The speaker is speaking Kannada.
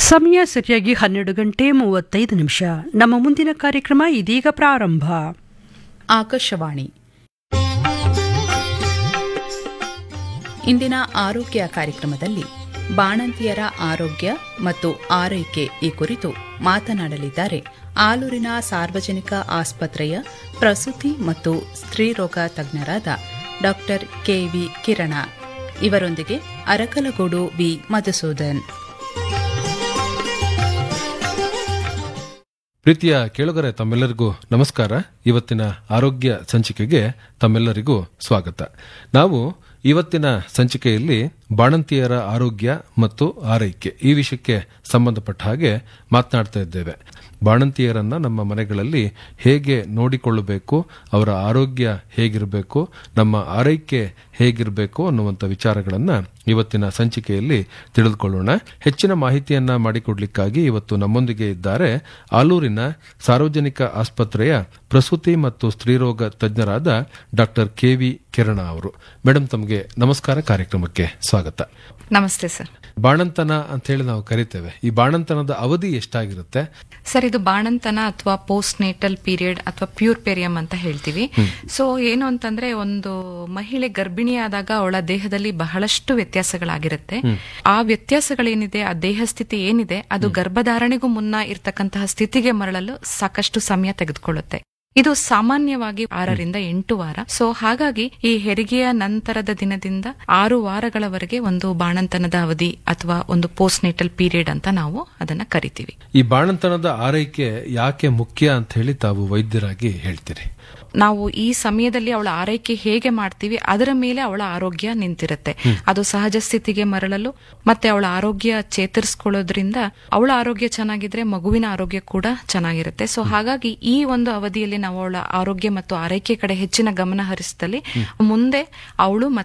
ಸಮಯ ಸರಿಯಾಗಿ ಹನ್ನೆರಡು ಗಂಟೆ ಮೂವತ್ತೈದು ನಿಮಿಷ ನಮ್ಮ ಮುಂದಿನ ಕಾರ್ಯಕ್ರಮ ಇದೀಗ ಪ್ರಾರಂಭ ಆಕಾಶವಾಣಿ ಇಂದಿನ ಆರೋಗ್ಯ ಕಾರ್ಯಕ್ರಮದಲ್ಲಿ ಬಾಣಂತಿಯರ ಆರೋಗ್ಯ ಮತ್ತು ಆರೈಕೆ ಈ ಕುರಿತು ಮಾತನಾಡಲಿದ್ದಾರೆ ಆಲೂರಿನ ಸಾರ್ವಜನಿಕ ಆಸ್ಪತ್ರೆಯ ಪ್ರಸೂತಿ ಮತ್ತು ಸ್ತ್ರೀರೋಗ ತಜ್ಞರಾದ ಡಾಕ್ಟರ್ ಕೆವಿ ಕಿರಣ ಇವರೊಂದಿಗೆ ಅರಕಲಗೂಡು ವಿ ಮಧುಸೂದನ್ ಪ್ರೀತಿಯ ಕೇಳುಗರೆ ತಮ್ಮೆಲ್ಲರಿಗೂ ನಮಸ್ಕಾರ ಇವತ್ತಿನ ಆರೋಗ್ಯ ಸಂಚಿಕೆಗೆ ತಮ್ಮೆಲ್ಲರಿಗೂ ಸ್ವಾಗತ ನಾವು ಇವತ್ತಿನ ಸಂಚಿಕೆಯಲ್ಲಿ ಬಾಣಂತಿಯರ ಆರೋಗ್ಯ ಮತ್ತು ಆರೈಕೆ ಈ ವಿಷಯಕ್ಕೆ ಸಂಬಂಧಪಟ್ಟ ಹಾಗೆ ಮಾತನಾಡ್ತಾ ಇದ್ದೇವೆ ಬಾಣಂತಿಯರನ್ನ ನಮ್ಮ ಮನೆಗಳಲ್ಲಿ ಹೇಗೆ ನೋಡಿಕೊಳ್ಳಬೇಕು ಅವರ ಆರೋಗ್ಯ ಹೇಗಿರಬೇಕು ನಮ್ಮ ಆರೈಕೆ ಹೇಗಿರಬೇಕು ಅನ್ನುವಂಥ ವಿಚಾರಗಳನ್ನ ಇವತ್ತಿನ ಸಂಚಿಕೆಯಲ್ಲಿ ತಿಳಿದುಕೊಳ್ಳೋಣ ಹೆಚ್ಚಿನ ಮಾಹಿತಿಯನ್ನ ಮಾಡಿಕೊಡ್ಲಿಕ್ಕಾಗಿ ಇವತ್ತು ನಮ್ಮೊಂದಿಗೆ ಇದ್ದಾರೆ ಆಲೂರಿನ ಸಾರ್ವಜನಿಕ ಆಸ್ಪತ್ರೆಯ ಪ್ರಸೂತಿ ಮತ್ತು ಸ್ತ್ರೀರೋಗ ತಜ್ಞರಾದ ಡಾಕ್ಟರ್ ಕೆವಿ ಕಿರಣ ಅವರು ಮೇಡಮ್ ತಮಗೆ ನಮಸ್ಕಾರ ಕಾರ್ಯಕ್ರಮಕ್ಕೆ ಸ್ವಾಗತ ನಮಸ್ತೆ ಸರ್ ಬಾಣಂತನ ಅಂತ ಹೇಳಿ ನಾವು ಕರಿತೇವೆ ಈ ಬಾಣಂತನದ ಅವಧಿ ಎಷ್ಟಾಗಿರುತ್ತೆ ಸರ್ ಇದು ಬಾಣಂತನ ಅಥವಾ ಪೋಸ್ಟ್ ನೇಟಲ್ ಪೀರಿಯಡ್ ಅಥವಾ ಪ್ಯೂರ್ ಪೆರಿಯಂ ಅಂತ ಹೇಳ್ತೀವಿ ಸೊ ಏನು ಅಂತಂದ್ರೆ ಒಂದು ಮಹಿಳೆ ಗರ್ಭಿಣಿಯಾದಾಗ ಅವಳ ದೇಹದಲ್ಲಿ ಬಹಳಷ್ಟು ವ್ಯತ್ಯಾಸಗಳಾಗಿರುತ್ತೆ ಆ ವ್ಯತ್ಯಾಸಗಳೇನಿದೆ ಆ ದೇಹ ಸ್ಥಿತಿ ಏನಿದೆ ಅದು ಗರ್ಭಧಾರಣೆಗೂ ಮುನ್ನ ಇರ್ತಕ್ಕಂತಹ ಸ್ಥಿತಿಗೆ ಮರಳಲು ಸಾಕಷ್ಟು ಸಮಯ ತೆಗೆದುಕೊಳ್ಳುತ್ತೆ ಇದು ಸಾಮಾನ್ಯವಾಗಿ ಆರರಿಂದ ಎಂಟು ವಾರ ಸೊ ಹಾಗಾಗಿ ಈ ಹೆರಿಗೆಯ ನಂತರದ ದಿನದಿಂದ ಆರು ವಾರಗಳವರೆಗೆ ಒಂದು ಬಾಣಂತನದ ಅವಧಿ ಅಥವಾ ಒಂದು ಪೋಸ್ಟ್ ನೇಟಲ್ ಪೀರಿಯಡ್ ಅಂತ ನಾವು ಅದನ್ನ ಕರಿತೀವಿ ಈ ಬಾಣಂತನದ ಆರೈಕೆ ಯಾಕೆ ಮುಖ್ಯ ಅಂತ ಹೇಳಿ ತಾವು ವೈದ್ಯರಾಗಿ ಹೇಳ್ತೀರಿ ನಾವು ಈ ಸಮಯದಲ್ಲಿ ಅವಳ ಆರೈಕೆ ಹೇಗೆ ಮಾಡ್ತೀವಿ ಅದರ ಮೇಲೆ ಅವಳ ಆರೋಗ್ಯ ನಿಂತಿರುತ್ತೆ ಅದು ಸಹಜ ಸ್ಥಿತಿಗೆ ಮರಳಲು ಮತ್ತೆ ಅವಳ ಆರೋಗ್ಯ ಚೇತರಿಸ್ಕೊಳ್ಳೋದ್ರಿಂದ ಅವಳ ಆರೋಗ್ಯ ಚೆನ್ನಾಗಿದ್ರೆ ಮಗುವಿನ ಆರೋಗ್ಯ ಕೂಡ ಚೆನ್ನಾಗಿರುತ್ತೆ ಸೊ ಹಾಗಾಗಿ ಈ ಒಂದು ಅವಧಿಯಲ್ಲಿ ನಾವು ಅವಳ ಆರೋಗ್ಯ ಮತ್ತು ಆರೈಕೆ ಕಡೆ ಹೆಚ್ಚಿನ ಗಮನ ಹರಿಸಿದಲ್ಲಿ ಮುಂದೆ ಅವಳು